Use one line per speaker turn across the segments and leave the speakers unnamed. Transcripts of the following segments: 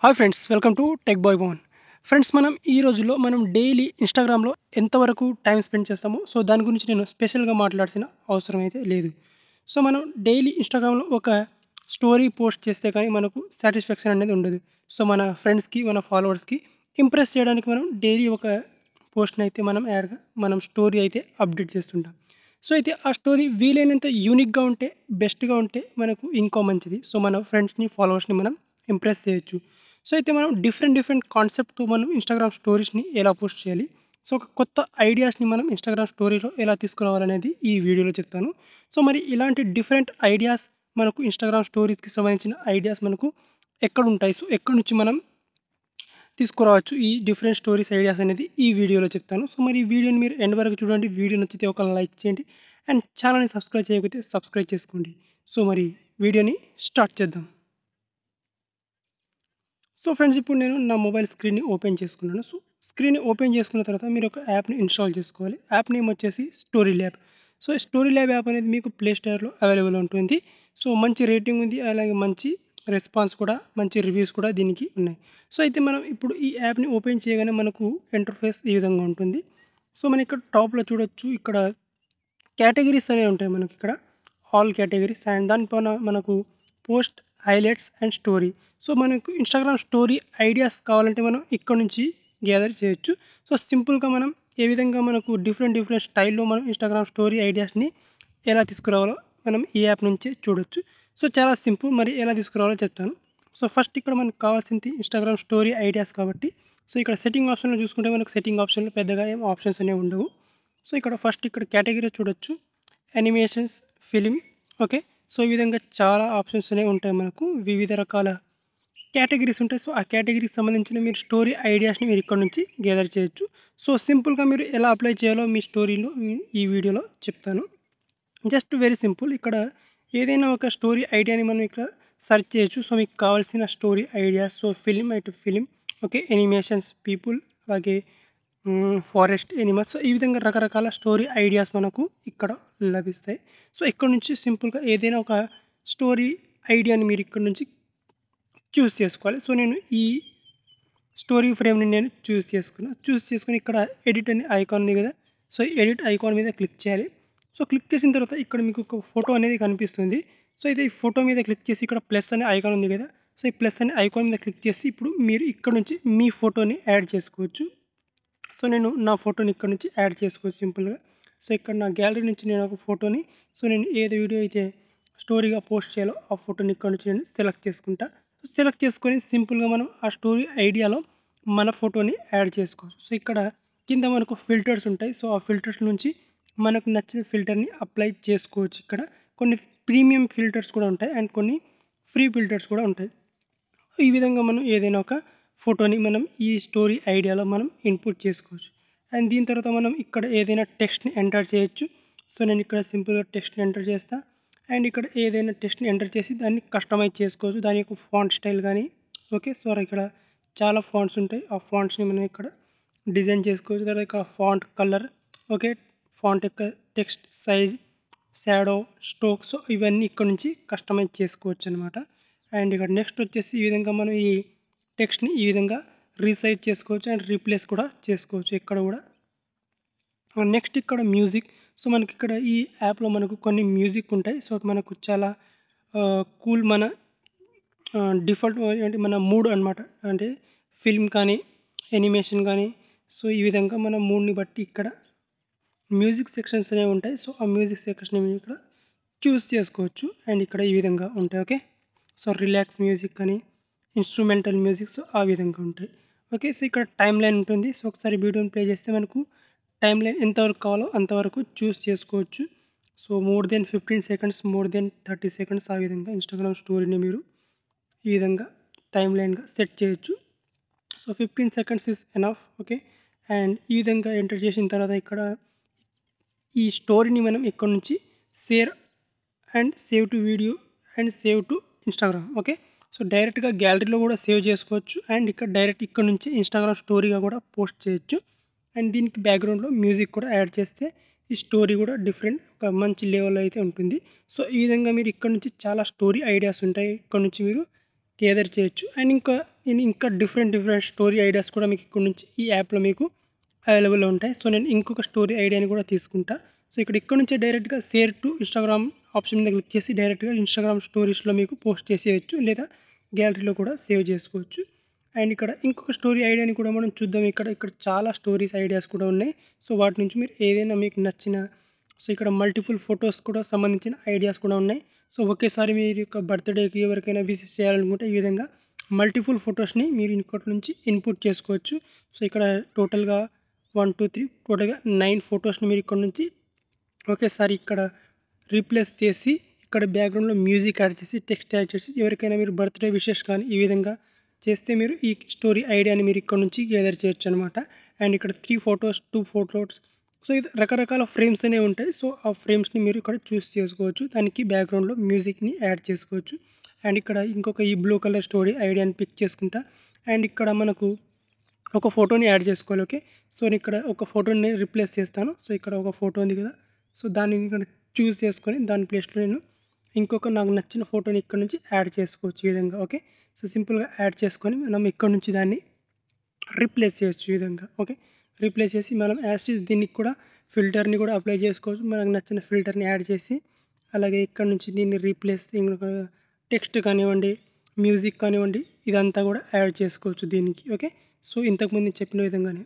hi friends welcome to tech boy Bhavan friends మనం ఈ రోజుల్లో మనం డైలీ ఇన్స్టాగ్రామ్లో ఎంతవరకు టైం స్పెండ్ చేస్తామో సో దాని గురించి నేను స్పెషల్గా మాట్లాడాల్సిన అవసరం అయితే లేదు సో మనం డైలీ ఇన్స్టాగ్రామ్లో ఒక స్టోరీ పోస్ట్ చేస్తే కానీ మనకు సాటిస్ఫాక్షన్ అనేది ఉండదు సో మన ఫ్రెండ్స్కి మన ఫాలోవర్స్కి ఇంప్రెస్ చేయడానికి మనం డైలీ ఒక పోస్ట్ని అయితే మనం యాడ్గా మనం స్టోరీ అయితే అప్డేట్ చేస్తుంటాం సో అయితే ఆ స్టోరీ వీలైనంత యూనిక్గా ఉంటే బెస్ట్గా ఉంటే మనకు ఇంకో మంచిది సో మన ఫ్రెండ్స్ని ఫాలోవర్స్ని మనం ఇంప్రెస్ చేయొచ్చు సో అయితే మనం డిఫరెంట్ డిఫరెంట్ కాన్సెప్ట్తో మనం ఇన్స్టాగ్రామ్ స్టోరీస్ని ఎలా పోస్ట్ చేయాలి సో ఒక కొత్త ఐడియాస్ని మనం ఇన్స్టాగ్రామ్ స్టోరీలో ఎలా తీసుకురావాలనేది ఈ వీడియోలో చెప్తాను సో మరి ఇలాంటి డిఫరెంట్ ఐడియాస్ మనకు ఇన్స్టాగ్రామ్ స్టోరీస్కి సంబంధించిన ఐడియాస్ మనకు ఎక్కడ ఉంటాయి సో ఎక్కడి నుంచి మనం తీసుకురావచ్చు ఈ డిఫరెంట్ స్టోరీస్ ఐడియాస్ అనేది ఈ వీడియోలో చెప్తాను సో మరి ఈ వీడియోని మీరు ఎండ్ వరకు చూడండి వీడియో నచ్చితే ఒక లైక్ చేయండి అండ్ ఛానల్ని సబ్స్క్రైబ్ చేయకపోతే సబ్స్క్రైబ్ చేసుకోండి సో మరి వీడియోని స్టార్ట్ చేద్దాం సో ఫ్రెండ్స్ ఇప్పుడు నేను నా మొబైల్ స్క్రీన్ని ఓపెన్ చేసుకున్నాను సో స్క్రీన్ ఓపెన్ చేసుకున్న తర్వాత మీరు ఒక యాప్ని ఇన్స్టాల్ చేసుకోవాలి యాప్ నేమ్ వచ్చేసి story lab so story lab app అనేది మీకు ప్లే స్టోర్లో అవైలబుల్ ఉంటుంది సో మంచి రేటింగ్ ఉంది అలాగే మంచి రెస్పాన్స్ కూడా మంచి రివ్యూస్ కూడా దీనికి ఉన్నాయి సో అయితే మనం ఇప్పుడు ఈ యాప్ని ఓపెన్ చేయగానే మనకు ఇంటర్ఫేస్ ఈ విధంగా ఉంటుంది సో మనం ఇక్కడ టాప్లో చూడొచ్చు ఇక్కడ కేటగిరీస్ అనేవి ఉంటాయి మనకి ఇక్కడ ఆల్ కేటగిరీస్ అండ్ దానిపైన మనకు post highlights and story so మనకు ఇన్స్టాగ్రామ్ స్టోరీ ఐడియాస్ కావాలంటే మనం ఇక్కడ నుంచి గ్యాదర్ చేయొచ్చు సో సింపుల్గా మనం ఏ విధంగా మనకు డిఫరెంట్ డిఫరెంట్ స్టైల్లో మనం ఇన్స్టాగ్రామ్ స్టోరీ ఐడియాస్ని ఎలా తీసుకురావాలో మనం ఈ యాప్ నుంచే చూడొచ్చు సో చాలా సింపుల్ మరి ఎలా తీసుకురావాలో చెప్తాను సో ఫస్ట్ ఇక్కడ మనకు కావాల్సింది ఇన్స్టాగ్రామ్ స్టోరీ ఐడియాస్ కాబట్టి సో ఇక్కడ సెట్టింగ్ ఆప్షన్లో చూసుకుంటే మనకు సెట్టింగ్ ఆప్షన్లో పెద్దగా ఏం ఆప్షన్స్ అనేవి ఉండవు సో ఇక్కడ ఫస్ట్ ఇక్కడ కేటగిరీ చూడొచ్చు యానిమేషన్స్ ఫిలిం ఓకే సో ఈ విధంగా చాలా ఆప్షన్స్ అనేవి ఉంటాయి మనకు వివిధ రకాల కేటగిరీస్ ఉంటాయి సో ఆ కేటగిరీకి సంబంధించిన మీరు స్టోరీ ఐడియాస్ని మీరు ఇక్కడ నుంచి గ్యాదర్ చేయొచ్చు సో సింపుల్గా మీరు ఎలా అప్లై చేయాలో మీ స్టోరీలో ఈ వీడియోలో చెప్తాను జస్ట్ వెరీ సింపుల్ ఇక్కడ ఏదైనా ఒక స్టోరీ ఐడియాని మనం ఇక్కడ సెర్చ్ చేయొచ్చు సో మీకు కావాల్సిన స్టోరీ ఐడియాస్ సో ఫిలిం అయితే ఫిలిం ఓకే ఎనిమేషన్స్ పీపుల్ అలాగే ఫారెస్ట్ ఎనిమల్స్ సో ఈ విధంగా రకరకాల స్టోరీ ఐడియాస్ మనకు ఇక్కడ లభిస్తాయి సో ఇక్కడ నుంచి సింపుల్గా ఏదైనా ఒక స్టోరీ ఐడియాని మీరు ఇక్కడ నుంచి చూస్ చేసుకోవాలి సో నేను ఈ స్టోరీ ఫ్రేమ్ని నేను చూస్ చేసుకున్నా చూస్ చేసుకుని ఇక్కడ ఎడిట్ అనే ఐకాన్ ఉంది కదా సో ఎడిట్ ఐకాన్ మీద క్లిక్ చేయాలి సో క్లిక్ చేసిన తర్వాత ఇక్కడ మీకు ఒక ఫోటో అనేది కనిపిస్తుంది సో అయితే ఈ ఫోటో మీద క్లిక్ చేసి ఇక్కడ ప్లస్ అనే ఐకాన్ ఉంది కదా సో ఈ ప్లస్ అనే ఐకాన్ మీద క్లిక్ చేసి ఇప్పుడు మీరు ఇక్కడ నుంచి మీ ఫోటోని యాడ్ చేసుకోవచ్చు సో నేను నా ఫోటోని ఇక్కడ నుంచి యాడ్ చేసుకోవచ్చు సింపుల్గా సో ఇక్కడ నా గ్యాలరీ నుంచి నేను ఒక ఫోటోని సో నేను ఏది వీడియో అయితే స్టోరీగా పోస్ట్ చేయాలో ఆ ఫోటోని ఇక్కడ నుంచి నేను సెలెక్ట్ చేసుకుంటా సెలెక్ట్ చేసుకొని సింపుల్గా మనం ఆ స్టోరీ ఐడియాలో మన ఫోటోని యాడ్ చేసుకోవచ్చు సో ఇక్కడ కింద మనకు ఫిల్టర్స్ ఉంటాయి సో ఆ ఫిల్టర్స్ నుంచి మనకు నచ్చిన ఫిల్టర్ని అప్లై చేసుకోవచ్చు ఇక్కడ కొన్ని ప్రీమియం ఫిల్టర్స్ కూడా ఉంటాయి అండ్ కొన్ని ఫ్రీ ఫిల్టర్స్ కూడా ఉంటాయి ఈ విధంగా మనం ఏదైనా ఒక ఫోటోని మనం ఈ స్టోరీ ఐడియాలో మనం ఇన్పుట్ చేసుకోవచ్చు అండ్ దీని తర్వాత మనం ఇక్కడ ఏదైనా టెక్స్ట్ని ఎంటర్ చేయొచ్చు సో నేను ఇక్కడ సింపుల్గా టెక్స్ట్ని ఎంటర్ చేస్తా అండ్ ఇక్కడ ఏదైనా టెక్స్ట్ని ఎంటర్ చేసి దాన్ని కస్టమైజ్ చేసుకోవచ్చు దాని యొక్క ఫాంట్ స్టైల్ కానీ ఓకే సో ఇక్కడ చాలా ఫాంట్స్ ఉంటాయి ఆ ఫాంట్స్ని మనం ఇక్కడ డిజైన్ చేసుకోవచ్చు తర్వాత ఇక్కడ ఫాంట్ కలర్ ఓకే ఫాంట్ యొక్క text size shadow stroke so ఇవన్నీ ఇక్కడ నుంచి కస్టమైజ్ చేసుకోవచ్చు అనమాట అండ్ ఇక్కడ నెక్స్ట్ వచ్చేసి ఈ విధంగా మనం ఈ టెక్స్ట్ని ఈ విధంగా రీసైజ్ చేసుకోవచ్చు అండ్ రీప్లేస్ కూడా చేసుకోవచ్చు ఇక్కడ కూడా నెక్స్ట్ ఇక్కడ మ్యూజిక్ సో మనకి ఇక్కడ ఈ యాప్లో మనకు కొన్ని మ్యూజిక్ ఉంటాయి సో మనకు చాలా కూల్ మన డిఫాల్ట్ అంటే మన మూడ్ అనమాట అంటే ఫిల్మ్ కానీ ఎనిమేషన్ కానీ సో ఈ విధంగా మన మూడ్ని బట్టి ఇక్కడ మ్యూజిక్ సెక్షన్స్ అనేవి ఉంటాయి సో ఆ మ్యూజిక్ సెక్షన్ మీరు ఇక్కడ చూస్ చేసుకోవచ్చు అండ్ ఇక్కడ ఈ విధంగా ఉంటాయి ఓకే సో రిలాక్స్ మ్యూజిక్ అని ఇన్స్ట్రుమెంటల్ మ్యూజిక్ సో ఆ విధంగా ఉంటాయి ఓకే సో ఇక్కడ టైం లైన్ ఉంటుంది సో ఒకసారి వీడియోని ప్లే చేస్తే మనకు టైం లైన్ ఎంతవరకు కావాలో అంతవరకు చూస్ చేసుకోవచ్చు so more than fifteen seconds more than thirty seconds ఆ విధంగా ఇన్స్టాగ్రామ్ స్టోరీని మీరు ఈ విధంగా టైం లైన్గా సెట్ చేయొచ్చు so fifteen seconds is enough okay and ఈ విధంగా ఎంటర్ చేసిన తర్వాత ఇక్కడ ఈ స్టోరీని మనం ఇక్కడ నుంచి share and save to video and save to Instagram okay so డైరెక్ట్గా గ్యాలరీలో కూడా సేవ్ చేసుకోవచ్చు అండ్ ఇక్కడ డైరెక్ట్ ఇక్కడ నుంచి ఇన్స్టాగ్రామ్ స్టోరీగా కూడా పోస్ట్ చేయొచ్చు అండ్ దీనికి బ్యాక్గ్రౌండ్లో మ్యూజిక్ కూడా యాడ్ చేస్తే ఈ స్టోరీ కూడా డిఫరెంట్ ఒక మంచి లెవెల్ అయితే ఉంటుంది సో ఈ విధంగా మీరు ఇక్కడ నుంచి చాలా స్టోరీ ఐడియాస్ ఉంటాయి ఇక్కడ నుంచి మీరు గ్యాదర్ చేయొచ్చు అండ్ ఇంకా నేను ఇంకా డిఫరెంట్ డిఫరెంట్ స్టోరీ ఐడియాస్ కూడా మీకు ఇక్కడ నుంచి ఈ యాప్లో మీకు అవైలబుల్లో ఉంటాయి సో నేను ఇంకొక స్టోరీ ఐడియాని కూడా తీసుకుంటా సో ఇక్కడ ఇక్కడ నుంచే డైరెక్ట్గా షేర్ టు ఇన్స్టాగ్రామ్ ఆప్షన్ మీద క్లిక్ చేసి డైరెక్ట్గా ఇన్స్టాగ్రామ్ స్టోరీస్లో మీకు పోస్ట్ చేసేయచ్చు లేదా గ్యాలరీలో కూడా సేవ్ చేసుకోవచ్చు అండ్ ఇక్కడ ఇంకొక స్టోరీ ఐడియాని కూడా మనం చూద్దాం ఇక్కడ ఇక్కడ చాలా స్టోరీస్ ఐడియాస్ కూడా ఉన్నాయి సో వాటి నుంచి మీరు ఏదైనా మీకు నచ్చిన సో ఇక్కడ మల్టిపుల్ ఫొటోస్ కూడా సంబంధించిన ఐడియాస్ కూడా ఉన్నాయి సో ఒకేసారి మీరు యొక్క బర్త్డేకి ఎవరికైనా విజిట్ చేయాలనుకుంటే ఈ విధంగా మల్టిపుల్ ఫొటోస్ని మీరు ఇంకోటి నుంచి ఇన్పుట్ చేసుకోవచ్చు సో ఇక్కడ టోటల్గా వన్ టూ త్రీ టోటల్గా నైన్ ఫొటోస్ని మీరు ఇక్కడ నుంచి ఒకేసారి ఇక్కడ రీప్లేస్ చేసి ఇక్కడ బ్యాక్గ్రౌండ్లో మ్యూజిక్ యాడ్ చేసి టెక్స్ట్ యాడ్ చేసి ఎవరికైనా మీరు బర్త్డే విషెస్ కానీ ఈ విధంగా చేస్తే మీరు ఈ స్టోరీ ఐడియాని మీరు ఇక్కడ నుంచి గ్యాదర్ చేయొచ్చు అనమాట అండ్ ఇక్కడ three photos two photos so ఇది రకరకాల ఫ్రేమ్స్ అనేవి ఉంటాయి సో ఆ ఫ్రేమ్స్ని మీరు ఇక్కడ చూస్ చేసుకోవచ్చు దానికి బ్యాక్గ్రౌండ్లో మ్యూజిక్ని యాడ్ చేసుకోవచ్చు అండ్ ఇక్కడ ఇంకొక ఈ బ్లూ కలర్ స్టోరీ ఐడియాని పిక్ చేసుకుంటా అండ్ ఇక్కడ మనకు ఒక ఫోటోని యాడ్ చేసుకోవాలి ఓకే సో నేను ఇక్కడ ఒక ఫోటోని రిప్లేస్ చేస్తాను సో ఇక్కడ ఒక ఫోటో ఉంది కదా సో దాన్ని ఇక్కడ చూస్ చేసుకొని దాని ప్లేస్లో నేను ఇంకొక నాకు నచ్చిన ఫోటోని ఇక్కడ నుంచి యాడ్ చేసుకోవచ్చు ఈ విధంగా ఓకే సో సింపుల్గా యాడ్ చేసుకొని మనం ఇక్కడ నుంచి దాన్ని రీప్లేస్ చేయొచ్చు ఈ విధంగా ఓకే రీప్లేస్ చేసి మనం యాస్ దీనికి కూడా ఫిల్టర్ని కూడా అప్లై చేసుకోవచ్చు మనకు నచ్చిన ఫిల్టర్ని యాడ్ చేసి అలాగే ఇక్కడ నుంచి దీన్ని రీప్లేస్ టెక్స్ట్ కానివ్వండి మ్యూజిక్ కానివ్వండి ఇదంతా కూడా యాడ్ చేసుకోవచ్చు దీనికి ఓకే సో ఇంతకుముందు నేను చెప్పిన విధంగానే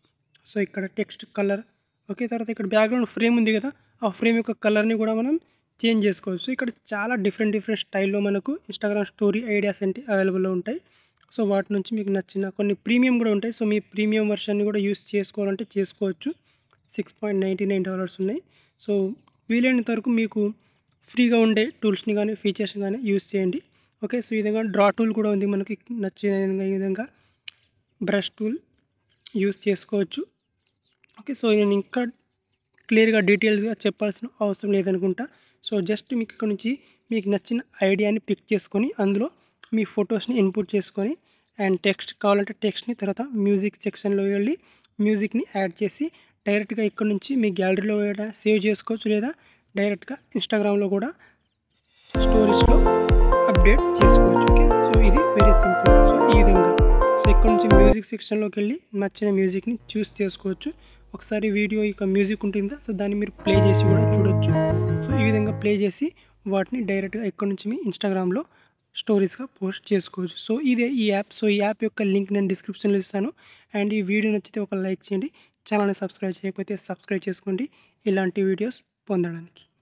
సో ఇక్కడ టెక్స్ట్ కలర్ ఓకే తర్వాత ఇక్కడ బ్యాక్గ్రౌండ్ ఫ్రేమ్ ఉంది కదా ఆ ఫ్రేమ్ యొక్క కలర్ని కూడా మనం చేంజ్ చేసుకోవచ్చు ఇక్కడ చాలా డిఫరెంట్ డిఫరెంట్ స్టైల్లో మనకు ఇన్స్టాగ్రామ్ స్టోరీ ఐడియాస్ అంటే అవైలబుల్లో ఉంటాయి సో వాటి నుంచి మీకు నచ్చిన కొన్ని ప్రీమియం కూడా ఉంటాయి సో మీ ప్రీమియం వర్షన్ని కూడా యూస్ చేసుకోవాలంటే చేసుకోవచ్చు six point ninety nine dollars ఉన్నాయి సో వీలైనంత వరకు మీకు ఫ్రీగా ఉండే టూల్స్ని కానీ ఫీచర్స్ని కానీ యూస్ చేయండి ఓకే సో ఈ విధంగా డ్రా టూల్ కూడా ఉంది మనకి నచ్చిన విధంగా ఈ విధంగా బ్రష్ టూల్ యూస్ చేసుకోవచ్చు ఓకే సో నేను ఇంకా క్లియర్గా డీటెయిల్స్గా చెప్పాల్సిన అవసరం లేదనుకుంటా సో జస్ట్ మీకు ఇక్కడ నుంచి మీకు నచ్చిన ఐడియాని పిక్ చేసుకొని అందులో మీ ఫొటోస్ని ఇన్పుట్ చేసుకొని అండ్ టెక్స్ట్ కావాలంటే టెక్స్ట్ని తర్వాత మ్యూజిక్ సెక్షన్లో వెళ్ళి మ్యూజిక్ని యాడ్ చేసి డైరెక్ట్గా ఇక్కడ నుంచి మీ గ్యాలరీలో సేవ్ చేసుకోవచ్చు లేదా డైరెక్ట్గా ఇన్స్టాగ్రామ్లో కూడా స్టోరీస్లో అప్డేట్ చేసుకోవచ్చు ఓకే సో ఇది వెరీ సింపుల్ సో ఈ విధంగా సో ఇక్కడ నుంచి మ్యూజిక్ సెక్షన్లోకి వెళ్ళి నచ్చిన మ్యూజిక్ని చూస్ చేసుకోవచ్చు ఒకసారి వీడియో ఇక మ్యూజిక్ ఉంటుందా సో దాన్ని మీరు ప్లే చేసి కూడా చూడొచ్చు సో ఈ విధంగా ప్లే చేసి వాటిని డైరెక్ట్గా ఇక్కడ నుంచి మీ ఇన్స్టాగ్రామ్లో స్టోరీస్గా పోస్ట్ చేసుకోవచ్చు సో ఇదే ఈ యాప్ సో ఈ యాప్ యొక్క లింక్ నేను డిస్క్రిప్షన్లో ఇస్తాను అండ్ ఈ వీడియో నచ్చితే ఒక లైక్ చేయండి ఛానల్ని సబ్స్క్రైబ్ చేయకపోతే సబ్స్క్రైబ్ చేసుకోండి ఇలాంటి వీడియోస్ పొందడానికి